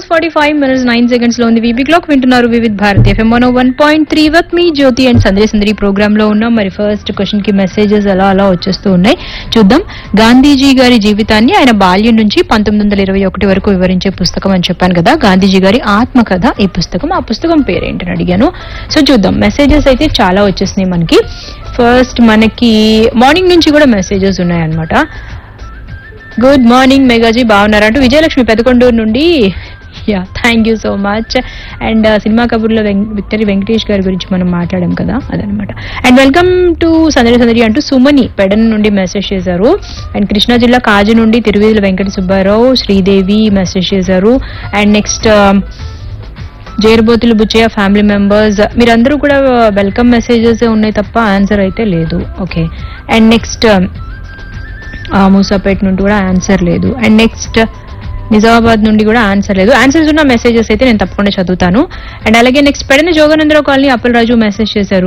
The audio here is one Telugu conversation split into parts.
hours forty five minutes nine seconds లో ఉంది వీబీ క్లాక్ వింటున్నారు Vividh Bharati FM one one point three వత్ మీ జ్యోతి అండ్ సందేశ్ సుందరి ప్రోగ్రామ్ లో ఉన్నాం మరి ఫస్ట్ క్వశ్చన్ కి మెసేజెస్ అలా అలా వచ్చేస్తూ ఉన్నాయి చూద్దాం గాంధీజీ గారి జీవితాన్ని ఆయన బాల్యం నుంచి పంతొమ్మిది వందల ఇరవై ఒకటి వరకు వివరించే పుస్తకం అని చెప్పాను కదా గాంధీజీ గారి ఆత్మకథ ఈ పుస్తకం ఆ పుస్తకం పేరేంటని అడిగాను సో చూద్దాం మెసేజెస్ అయితే చాలా వచ్చేసినాయి మనకి ఫస్ట్ మనకి మార్నింగ్ నుంచి కూడా మెసేజెస్ ఉన్నాయన్నమాట గుడ్ మార్నింగ్ మెగాజీ బాగున్నారా అంటూ విజయలక్ష్మి పెదకొండూరు నుండి yeah thank you so much and cinema కబుర్లో వెం- విక్టరీ వెంకటేష్ గారి గురించి మనం మాట్లాడాం కదా అదనమాట అండ్ వెల్కమ్ టు సందడి సందడి అంటూ సుమని పెడన్ నుండి మెసేజ్ చేశారు అండ్ కృష్ణా జిల్లా కాజు నుండి తిరువేదుల వెంకట సుబ్బారావు శ్రీదేవి మెసేజ్ చేశారు and next Jerubothulu Buchaiah family members మీరందరూ కూడా వెల్కమ్ మెసేజెస్ ఉన్నాయి తప్ప ఆన్సర్ అయితే లేదు ఓకే అండ్ నెక్స్ట్ మూసాపేట నుండి కూడా ఆన్సర్ లేదు అండ్ నెక్స్ట్ నిజామాబాద్ నుండి కూడా ఆన్సర్ లేదు ఆన్సర్స్ ఉన్న మెసేజెస్ అయితే నేను తప్పకుండా చదువుతాను అండ్ అలాగే next Pedana Joganandarao colony Appalaraju message చేశారు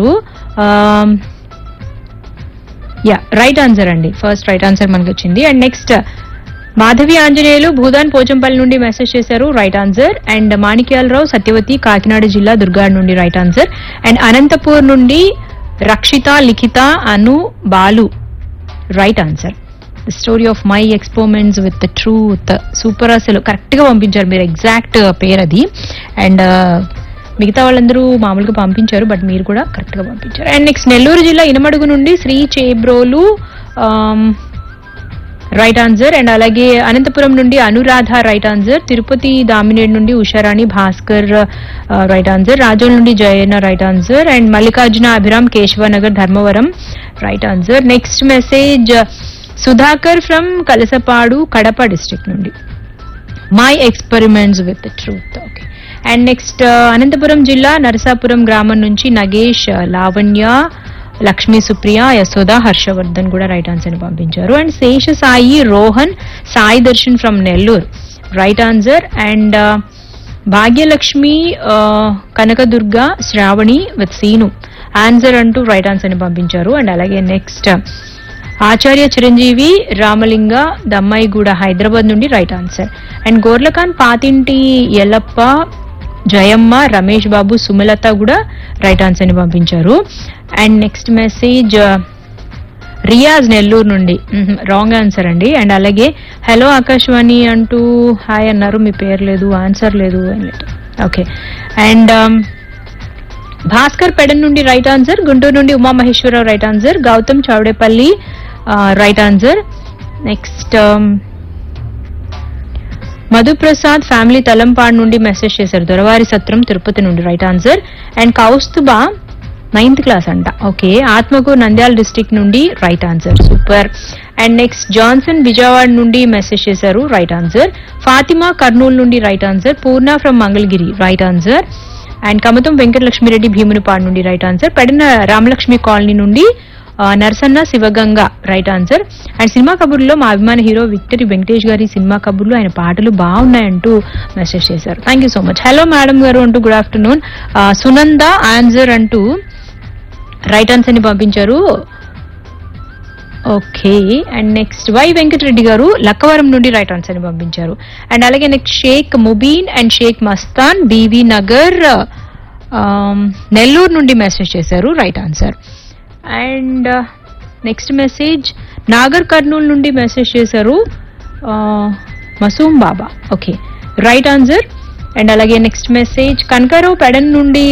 యా రైట్ ఆన్సర్ అండి ఫస్ట్ రైట్ ఆన్సర్ మనకి వచ్చింది అండ్ నెక్స్ట్ మాధవి ఆంజనేయులు భూదాన్ పోచంపల్లి నుండి మెసేజ్ చేశారు right answer and Manikyalarao Satyavathi Kakinada జిల్లా దుర్గాడ్ నుండి రైట్ ఆన్సర్ అండ్ అనంతపూర్ నుండి Rakshitha Likhitha Anu Balu right answer story of my experiments with truth super అసలు కరెక్ట్ గా పంపించారు మీరు ఎగ్జాక్ట్ పేరు అది అండ్ మిగతా వాళ్ళందరూ మామూలుగా పంపించారు బట్ మీరు కూడా కరెక్ట్ గా పంపించారు అండ్ నెక్స్ట్ నెల్లూరు జిల్లా ఇనమడుగు నుండి Shri Chebrolu right answer and అలాగే అనంతపురం నుండి అనురాధ రైట్ ఆన్సర్ తిరుపతి దామినేడ్ నుండి ఉషారాణి భాస్కర్ రైట్ ఆన్సర్ రాజోల్ నుండి Jayanna right answer and Mallikarjuna Abhiram Keshavanagar Dharmavaram right answer next message Sudhakar from Kalasapadu Kadapa district నుండి my experiments with truth okay and next Anantapuram జిల్లా నరసాపురం గ్రామం నుంచి నగేష్ లావణ్య లక్ష్మీ సుప్రియ యశోద హర్షవర్ధన్ కూడా రైట్ ఆన్సర్ ని పంపించారు and Sesha Sai Rohan Sai Darshan from Nellore right answer and Bhagyalakshmi Kanakadurga Shravani with Seenu answer అంటూ రైట్ ఆన్సర్ ని పంపించారు అండ్ అలాగే నెక్స్ట్ ఆచార్య చిరంజీవి రామలింగ దమ్మాయిగూడ హైదరాబాద్ నుండి right answer and Gorlakan Pathinti Ellappa Jayamma Ramesh Babu Sumalatha కూడా రైట్ ఆన్సర్ ని పంపించారు and next message Riyaz Nellore నుండి రాంగ్ ఆన్సర్ అండి అండ్ అలాగే హలో ఆకాశవాణి అంటూ హాయ్ అన్నారు మీ పేరు లేదు ఆన్సర్ లేదు ఓకే అండ్ భాస్కర్ పెడన్ నుండి రైట్ ఆన్సర్ గుంటూరు నుండి Umamaheswararao right answer Gautam Chowdepalli right answer next Madhuprasad family Talampadu నుండి మెసేజ్ చేశారు దొరవారి సత్రం తిరుపతి నుండి right answer and Kaustubha ninth class అంట ఓకే ఆత్మకూరు నంద్యాల డిస్టిక్ నుండి right answer super and next Johnson Vijayawada నుండి మెసేజ్ చేశారు రైట్ ఆన్సర్ ఫాతిమా కర్నూలు నుండి right answer Purna from Mangalagiri right answer and Kamatham Venkatalakshmireddy Bheemunipadu నుండి రైట్ ఆన్సర్ పడిన రామలక్ష్మి కాలనీ నుండి ఆ, Narasanna Sivaganga right answer and cinema కబుర్లో మా అభిమాన హీరో విక్టరీ వెంకటేష్ గారి సినిమా కబుర్లు ఆయన పాటలు బాగున్నాయంటూ మెసేజ్ చేశారు thank you so much hello madam garu అంటూ గుడ్ ఆఫ్టర్నూన్ సునంద ఆన్సర్ అంటూ రైట్ ఆన్సర్ ని పంపించారు okay and next Y Venkatareddy garu Lakkavaram నుండి రైట్ ఆన్సర్ ని పంపించారు అండ్ అలాగే next Sheikh Mubeen and Sheikh Mastan BV Nagar um, Nellore నుండి మెసేజ్ చేశారు right answer and next message Nagar Kurnool నుండి మెసేజ్ చేశారు ఆ, Masoom Baba okay right answer and అలాగే నెక్స్ట్ మెసేజ్ కనకారావు పెడన్ నుండి